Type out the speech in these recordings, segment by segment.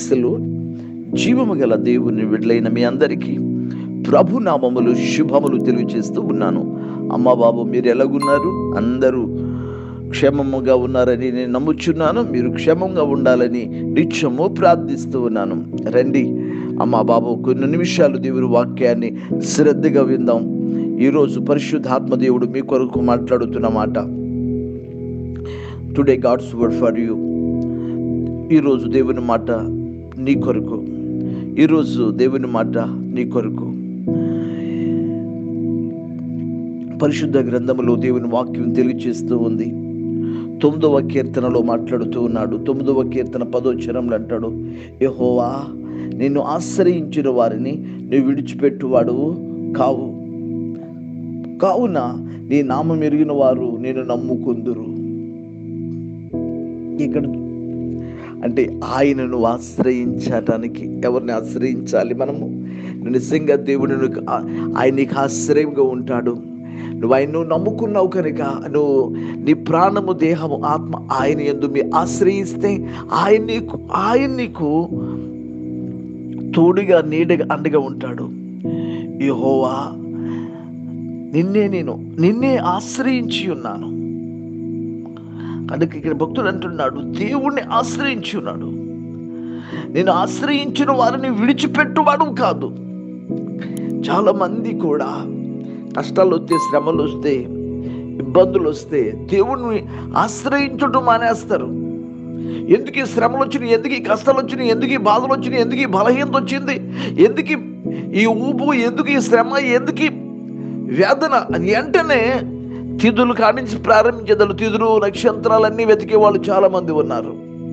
ప్రైస్లు జీవము గల దేవుని విడులైన మీ అందరికీ ప్రభు నామములు శుభములు తెలియజేస్తూ ఉన్నాను అమ్మ బాబు మీరు ఎలాగున్నారు అందరూ క్షేమముగా ఉన్నారని నేను నమ్ముచున్నాను మీరు క్షేమంగా ఉండాలని నిత్యము ప్రార్థిస్తూ ఉన్నాను రండి అమ్మ బాబు కొన్ని నిమిషాలు దేవుని వాక్యాన్ని శ్రద్ధగా విందాం ఈరోజు పరిశుద్ధాత్మ దేవుడు మీ కొరకు మాట్లాడుతున్న మాట today God's word for you ఈరోజు దేవుని మాట నీ కొరకు ఈరోజు దేవుని మాట నీ కొరకు పరిశుద్ధ గ్రంథములో దేవుని వాక్యం తెలియచేస్తూ ఉంది తొమ్మిదవ కీర్తనలో మాట్లాడుతూ ఉన్నాడు తొమ్మిదవ కీర్తన పదో చరంలో అంటాడు యహోవా నిన్ను ఆశ్రయించిన వారిని నువ్వు విడిచిపెట్టువాడు కావు కావున నీ నామం ఎరిగిన వారు నేను నమ్ముకుందురు ఇక్కడ అంటే ఆయనను ఆశ్రయించటానికి ఎవరిని ఆశ్రయించాలి మనము నిజంగా దేవుడు ఆయన నీకు ఆశ్రయంగా ఉంటాడు నువ్వు ఆయన నువ్వు నమ్ముకున్నావు కనుక నువ్వు నీ ప్రాణము దేహము ఆత్మ ఆయన ఎందు మీ ఆశ్రయిస్తే ఆయన నీకు ఆయన నీకు తోడుగా నీడగా అండగా ఉంటాడు యహోవా నిన్నే నేను నిన్నే ఆశ్రయించి ఉన్నాను కనుక ఇక్కడ భక్తుడు అంటున్నాడు దేవుణ్ణి ఆశ్రయించి ఉన్నాడు నేను ఆశ్రయించిన వారిని విడిచిపెట్టువాడు కాదు చాలా మంది కూడా కష్టాలు వస్తే శ్రమలు వస్తే ఇబ్బందులు వస్తే దేవుణ్ణి ఆశ్రయించడం మానేస్తారు ఎందుకు ఈ శ్రమలు వచ్చినాయి ఎందుకు ఈ కష్టాలు వచ్చినాయి ఎందుకు ఈ బాధలు వచ్చినాయి ఎందుకు ఈ బలహీనత వచ్చింది ఎందుకు ఈ ఊపు ఎందుకు ఈ శ్రమ ఎందుకు ఈ వేదన అని వెంటనే తిథులు కానించి ప్రారంభించేదలు తిథులు నక్షత్రాలన్నీ వెతికే వాళ్ళు చాలా మంది ఉన్నారు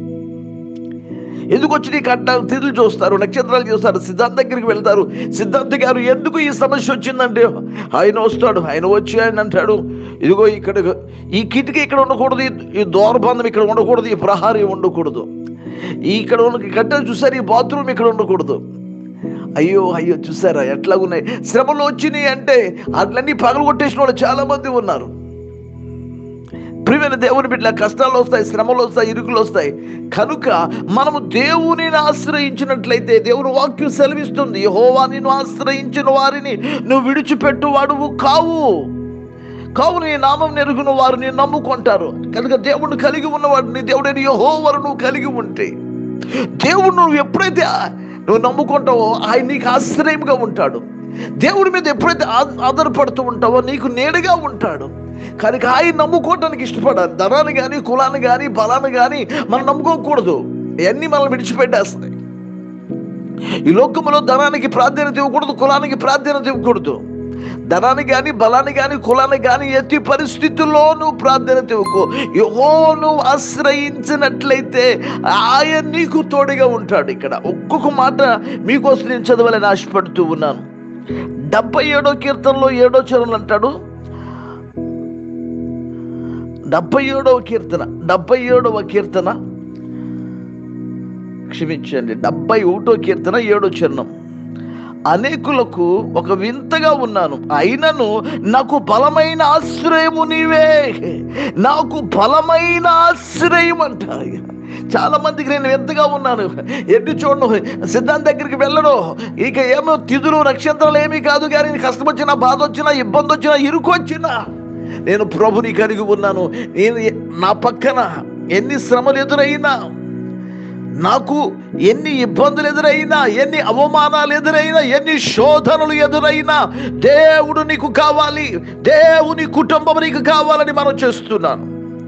ఎందుకు వచ్చి నీకు అంట తిథులు చూస్తారు నక్షత్రాలు చూస్తారు సిద్ధాంత దగ్గరికి వెళ్తారు సిద్ధాంత గారు ఎందుకు ఈ సమస్య వచ్చిందంటే ఆయన వస్తాడు ఆయన వచ్చి ఆయన అంటాడు ఇదిగో ఇక్కడ ఈ కిటికీ ఇక్కడ ఉండకూడదు ఈ దోరబంధం ఇక్కడ ఉండకూడదు ఈ ప్రహారీ ఉండకూడదు ఈ ఇక్కడ ఉన్న కట్టెలు చూసారు ఈ బాత్రూమ్ ఇక్కడ ఉండకూడదు అయ్యో అయ్యో చూసారా ఎట్లా ఉన్నాయి శ్రమలు వచ్చినాయి అంటే అట్లన్నీ పగలు కొట్టేసిన వాళ్ళు చాలా మంది ఉన్నారు ప్రియమైన దేవుని బిడ్డ కష్టాలు వస్తాయి శ్రమలు వస్తాయి ఇరుకులు వస్తాయి కనుక మనము దేవుని ఆశ్రయించినట్లయితే దేవుని వాక్యం సెలవిస్తుంది హోవా నిన్ను ఆశ్రయించిన వారిని నువ్వు విడిచిపెట్టు వాడువు కావు కావు నీ నామం నెరుగున వారు నేను నమ్ముకుంటారు కనుక దేవుడిని కలిగి ఉన్నవాడు నీ దేవుడైన యహోవరు నువ్వు కలిగి ఉంటే దేవుడు నువ్వు ఎప్పుడైతే నువ్వు నమ్ముకుంటావో ఆయన నీకు ఆశ్రయంగా ఉంటాడు దేవుడి మీద ఎప్పుడైతే ఆధారపడుతూ ఉంటావో నీకు నేడుగా ఉంటాడు కనుక ఆయన నమ్ముకోవటానికి ఇష్టపడాలి ధనాన్ని కానీ కులాన్ని కానీ బలాన్ని కానీ మనం నమ్ముకోకూడదు ఇవన్నీ మనం విడిచిపెట్టేస్తాయి ఈ లోకంలో ధనానికి ప్రాధాన్యత ఇవ్వకూడదు కులానికి ప్రాధాన్యత ఇవ్వకూడదు ధనాన్ని కానీ బలాన్ని కానీ కులాన్ని కానీ ఎట్టి పరిస్థితుల్లో నువ్వు ప్రాధాన్యత ఇవ్వకు యహో నువ్వు ఆశ్రయించినట్లయితే ఆయన నీకు తోడుగా ఉంటాడు ఇక్కడ ఒక్కొక్క మాట మీకోసం నేను చదవాలని ఆశపడుతూ ఉన్నాను డెబ్బై ఏడో కీర్తనలో ఏడో చరణలు అంటాడు డెబ్బై ఏడవ కీర్తన డెబ్బై ఏడవ కీర్తన క్షమించండి డెబ్బై ఒకటో కీర్తన ఏడో చరణం అనేకులకు ఒక వింతగా ఉన్నాను అయినను నాకు బలమైన ఆశ్రయము నీవే నాకు బలమైన ఆశ్రయం అంటారు చాలా మందికి నేను వింతగా ఉన్నాను ఎట్టి చూడను సిద్ధాంత దగ్గరికి వెళ్ళను ఇక ఏమో తిథులు నక్షత్రాలు ఏమీ కాదు కానీ కష్టం వచ్చినా బాధ వచ్చినా ఇబ్బంది వచ్చినా ఇరుకు వచ్చినా నేను ప్రభుని కలిగి ఉన్నాను నేను నా పక్కన ఎన్ని శ్రమలు ఎదురైనా నాకు ఎన్ని ఇబ్బందులు ఎదురైనా ఎన్ని అవమానాలు ఎదురైనా ఎన్ని శోధనలు ఎదురైనా దేవుడు నీకు కావాలి దేవుని కుటుంబం నీకు కావాలని మనం చేస్తున్నాను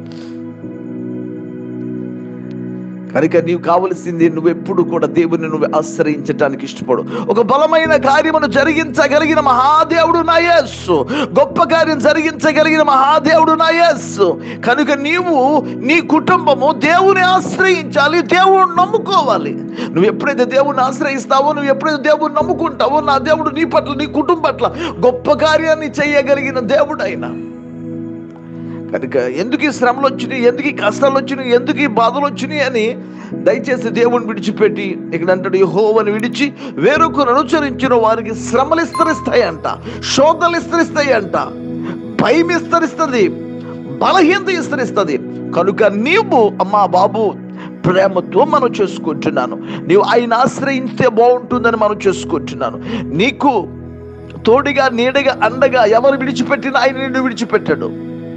కనుక నీవు కావలసింది నువ్వు ఎప్పుడు కూడా దేవుని నువ్వు ఆశ్రయించడానికి ఇష్టపడు ఒక బలమైన కార్యమును జరిగించగలిగిన మహాదేవుడు నా యస్సు గొప్ప కార్యం జరిగించగలిగిన మహాదేవుడు నా యస్సు కనుక నీవు నీ కుటుంబము దేవుని ఆశ్రయించాలి దేవుని నమ్ముకోవాలి నువ్వు ఎప్పుడైతే దేవుని ఆశ్రయిస్తావో నువ్వు ఎప్పుడైతే దేవుని నమ్ముకుంటావో నా దేవుడు నీ పట్ల నీ కుటుంబం పట్ల గొప్ప కార్యాన్ని చేయగలిగిన దేవుడు అయినా కనుక ఎందుకు ఈ శ్రమలు వచ్చినాయి ఎందుకు ఈ కష్టాలు వచ్చినాయి ఎందుకు ఈ బాధలు వచ్చినాయి అని దయచేసి దేవుని విడిచిపెట్టి ఇక్కడ అంటాడు యెహోవాను విడిచి వేరొకరు అనుసరించిన వారికి శ్రమలు విస్తరిస్తాయంట శోధనలు విస్తరిస్తాయంట భయం విస్తరిస్తుంది బలహీనత విస్తరిస్తుంది కనుక నీవు అమ్మా బాబు ప్రేమతో మనం చేసుకుంటున్నాను నీవు ఆయన ఆశ్రయిస్తే బాగుంటుందని మనం చేసుకుంటున్నాను నీకు తోడిగా నీడగా అండగా ఎవరు విడిచిపెట్టినా ఆయన నిన్ను విడిచిపెట్టాడు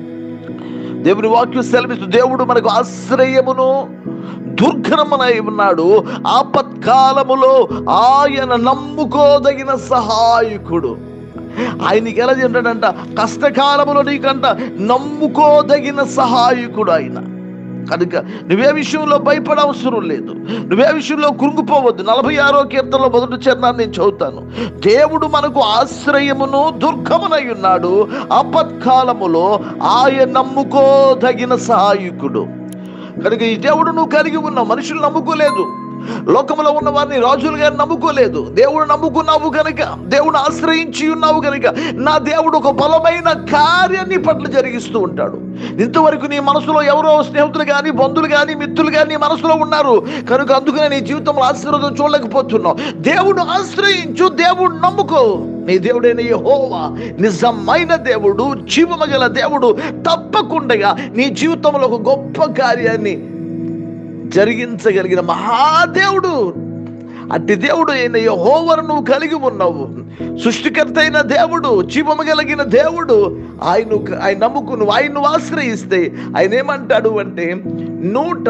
దేవుని వాక్యం సెలవిస్తూ దేవుడు మనకు ఆశ్రయమును దుర్ఘనమునై ఉన్నాడు ఆపత్కాలములో ఆయన నమ్ముకోదగిన సహాయకుడు ఆయనకి ఎలా ఏంటంట కష్టకాలములో నీకంట నమ్ముకోదగిన సహాయకుడు ఆయన కనుక నువ్వే విషయంలో భయపడవసరం లేదు నువ్వే విషయంలో కృంగిపోవద్దు నలభై ఆరో కీర్తనలో మొదటి చరణాన్ని నేను చదువుతాను దేవుడు మనకు ఆశ్రయమును దుర్గమునై ఉన్నాడు ఆపత్కాలములో ఆయన నమ్ముకోదగిన సహాయకుడు కనుక ఈ దేవుడు నువ్వు కలిగి ఉన్నావు మనుషులు నమ్ముకోలేదు లోకంలో ఉన్న వారిని రాజులు గారిని నమ్ముకోలేదు దేవుడు నమ్ముకున్నావు కనుక దేవుడు ఆశ్రయించి ఉన్నావు కనుక నా దేవుడు ఒక బలమైన కార్యాన్ని పట్ల జరిగిస్తూ ఉంటాడు ఇంతవరకు నీ మనసులో ఎవరో స్నేహితులు కానీ బంధువులు కానీ మిత్రులు కానీ నీ మనసులో ఉన్నారు కనుక అందుకనే నీ జీవితంలో ఆశీర్వాదం చూడలేకపోతున్నావు దేవుడు ఆశ్రయించు దేవుడు నమ్ముకో నీ దేవుడైన యెహోవా నిజమైన దేవుడు జీవమగల దేవుడు తప్పకుండా నీ జీవితంలో ఒక గొప్ప కార్యాన్ని జరిగించగలిగిన మహాదేవుడు అట్టి దేవుడు అయిన యెహోవాను నువ్వు కలిగి ఉన్నావు సృష్టికర్త అయిన దేవుడు జీవము కలిగిన దేవుడు ఆయన ఆయన నమ్ముకు నువ్వు ఆయన నువ్వు ఆశ్రయిస్తే ఆయన ఏమంటాడు అంటే నూట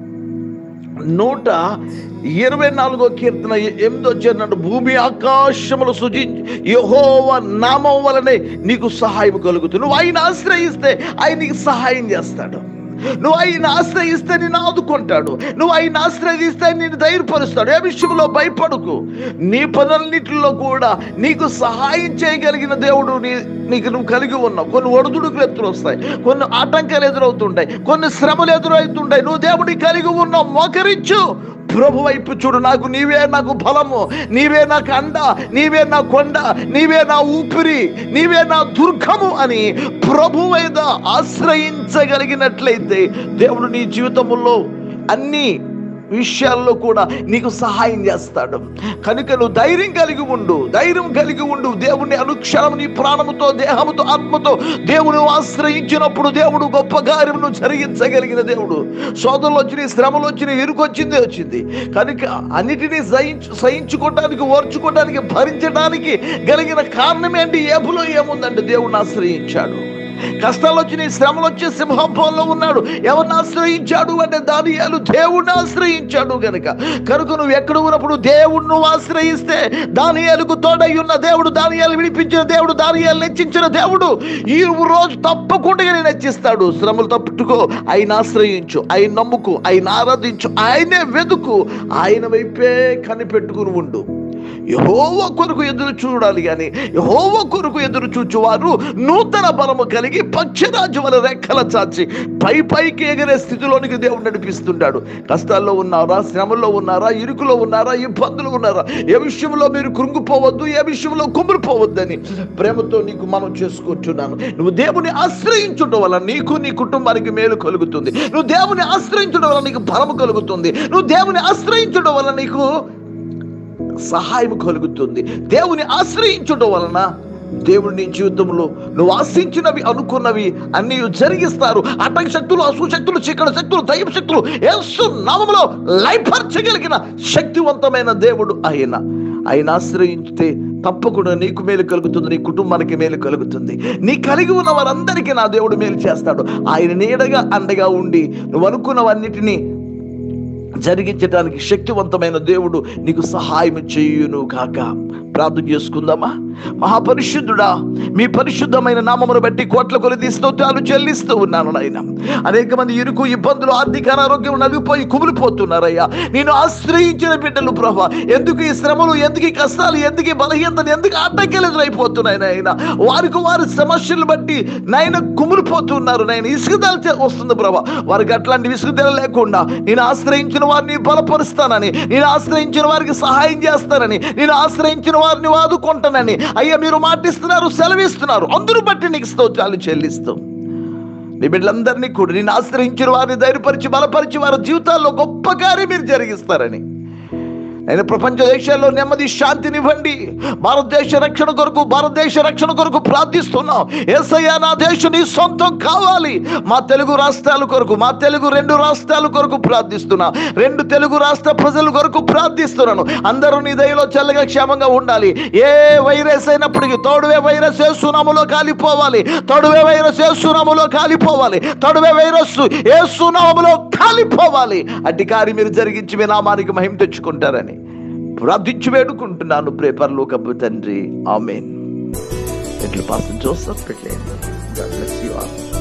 నూట ఇరవై నాలుగో కీర్తన ఎనిమిదో చేరినట్టు భూమి ఆకాశములు సృజించి యహోవ నామం వలనే నీకు సహాయం కలుగుతుంది నువ్వు ఆయన ఆశ్రయిస్తే ఆయన నీకు సహాయం చేస్తాడు నువ్వు ఆయన ఆశ్రయిస్తే నిన్ను ఆదుకుంటాడు నువ్వు ఆయన ఆశ్రయిస్తే నిన్ను ధైర్యపరుస్తాడు ఏ విషయంలో భయపడకు నీ పనులన్నిటిలో కూడా నీకు సహాయం చేయగలిగిన దేవుడు నీ నీకు నువ్వు కలిగి ఉన్నావు కొన్ని ఒడిదుడుకులు ఎదురు వస్తాయి కొన్ని ఆటంకాలు ఎదురవుతుంటాయి కొన్ని శ్రమలు ఎదురవుతుంటాయి నువ్వు దేవుడిని కలిగి ఉన్నావు మోకరించు ప్రభు వైపు చూడు నాకు నీవే నాకు బలము నీవే నాకు అండ నీవే నా కొండ నీవే నా ఊపిరి నీవే నా దుర్గము అని ప్రభు మీద ఆశ్రయించగలిగినట్లయితే దేవుడు నీ జీవితంలో అన్ని విషయాల్లో కూడా నీకు సహాయం చేస్తాడు కనుక నువ్వు ధైర్యం కలిగి ఉండు ధైర్యం కలిగి ఉండు దేవుని అనుక్షణం నీ ప్రాణముతో దేహముతో ఆత్మతో దేవుని ఆశ్రయించినప్పుడు దేవుడు గొప్ప కార్యమును జరిగించగలిగిన దేవుడు సోదరులు వచ్చిన శ్రమలు వచ్చిన ఇరుకొచ్చింది వచ్చింది కనుక అన్నిటినీ సహించు సహించుకోవడానికి ఓర్చుకోవడానికి భరించడానికి కలిగిన కారణం ఏంటి ఏపులో ఏముందంటే దేవుడిని ఆశ్రయించాడు కష్టాలు వచ్చినాయి శ్రమలు వచ్చి సింహంలో ఉన్నాడు ఎవరిని ఆశ్రయించాడు అంటే దానియాలు దేవుణ్ణి ఆశ్రయించాడు గనుక కనుక నువ్వు ఎక్కడ ఉన్నప్పుడు దేవుణ్ణి నువ్వు ఆశ్రయిస్తే దానియాలకు తోడై ఉన్న దేవుడు దానియాలు విడిపించిన దేవుడు దానియాలు హెచ్చించిన దేవుడు ఈ రోజు తప్పకుండా నేను హెచ్చిస్తాడు శ్రమలు తప్పుకో ఆయన ఆశ్రయించు ఆయన నమ్ముకు ఆయన ఆరాధించు ఆయనే వెతుకు ఆయన వైపే కనిపెట్టుకుని ఉండు యహోవ కొరకు ఎదురు చూడాలి కానీ యహోవ కొరకు ఎదురు చూచువారు నూతన బలము కలిగి పక్షిరాజు వల రెక్కల చాచి పై పైకి ఎగిరే స్థితిలోనికి దేవుడు నడిపిస్తుంటాడు కష్టాల్లో ఉన్నారా శ్రమల్లో ఉన్నారా ఇరుకులో ఉన్నారా ఇబ్బందులు ఉన్నారా ఏ విషయంలో మీరు కృంగిపోవద్దు ఏ విషయంలో కుమిరిపోవద్దని ప్రేమతో నీకు మనం చేసుకుంటున్నాను నువ్వు దేవుని ఆశ్రయించడం వల్ల నీకు నీ కుటుంబానికి మేలు కలుగుతుంది నువ్వు దేవుని ఆశ్రయించడం వల్ల నీకు బలము కలుగుతుంది నువ్వు దేవుని ఆశ్రయించడం వల్ల నీకు సహాయం కలుగుతుంది దేవుని ఆశ్రయించడం వలన దేవుడు నీ జీవితంలో నువ్వు ఆశించినవి అనుకున్నవి అన్ని జరిగిస్తారు అటక శక్తులు అసుశక్తులు చీకటి శక్తులు దైవ శక్తులు యేసు నామములో లైపర్చగలిగిన శక్తివంతమైన దేవుడు ఆయన ఆయన ఆశ్రయిస్తే తప్పకుండా నీకు మేలు కలుగుతుంది నీ కుటుంబానికి మేలు కలుగుతుంది నీ కలిగి ఉన్న వారందరికీ నా దేవుడు మేలు చేస్తాడు ఆయన నీడగా అండగా ఉండి నువ్వు అనుకున్నవన్నిటినీ జరిగించడానికి శక్తివంతమైన దేవుడు నీకు సహాయం చేయును కాక ప్రార్థన చేసుకుందామా మహాపరిశుద్ధుడా మీ పరిశుద్ధమైన నామమును బట్టి కోట్ల కొలది స్తోత్రాలు చెల్లిస్తూ ఉన్నాను నాయన అనేక మంది ఇరుకు ఇబ్బందులు ఆర్థిక అనారోగ్యం నలిగిపోయి కుమిలిపోతున్నారయ్యా నేను ఆశ్రయించిన బిడ్డలు ప్రభా ఎందుకు ఈ శ్రమలు ఎందుకు ఈ కష్టాలు ఎందుకు ఈ బలహీనతలు ఎందుకు ఆటంకాలు ఎదురైపోతున్నాయి నాయన వారికి వారి సమస్యలు బట్టి నాయన కుమిలిపోతున్నారు నాయన ఇసుకదల వస్తుంది ప్రభా వారికి అట్లాంటి విసుగుదల లేకుండా నేను ఆశ్రయించిన వారిని బలపరుస్తానని నేను ఆశ్రయించిన వారికి సహాయం చేస్తానని నేను ఆశ్రయించిన వారిని ఆదుకుంటానని అయ్యా మీరు మాటిస్తున్నారు సెలవిస్తున్నారు అందరూ బట్టి నీకు స్తోత్రాలు చెల్లిస్తూ నీ బిడ్డలందరినీ కూడా నేను ఆశ్రయించిన వారిని ధైర్యపరిచి బలపరిచి వారి జీవితాల్లో గొప్ప కార్యం మీరు జరిగిస్తారని నేను ప్రపంచ దేశాల్లో నెమ్మది శాంతినివ్వండి భారతదేశ రక్షణ కొరకు భారతదేశ రక్షణ కొరకు ప్రార్థిస్తున్నాం ఏసయ్య నా దేశం నీ సొంతం కావాలి మా తెలుగు రాష్ట్రాల కొరకు మా తెలుగు రెండు రాష్ట్రాల కొరకు ప్రార్థిస్తున్నా రెండు తెలుగు రాష్ట్ర ప్రజల కొరకు ప్రార్థిస్తున్నాను అందరూ నీ దయలో చల్లగా క్షేమంగా ఉండాలి ఏ వైరస్ అయినప్పటికీ తోడువే వైరస్ ఏ సునాములో కాలిపోవాలి తొడువే వైరస్ ఏ సునాములో కాలిపోవాలి తొడువే వైరస్ ఏ సునాములో కాలిపోవాలి అట్టి కార్యం మీరు జరిగించి మీ నామానికి మహిమ తెచ్చుకుంటారని ప్రార్థించి వేడుకుంటున్నాను ప్రేపర్లోకపు తండ్రి ఆమెన్ ఎట్లు పాస్ జోసఫ్ పెట్టలేదు God bless you all.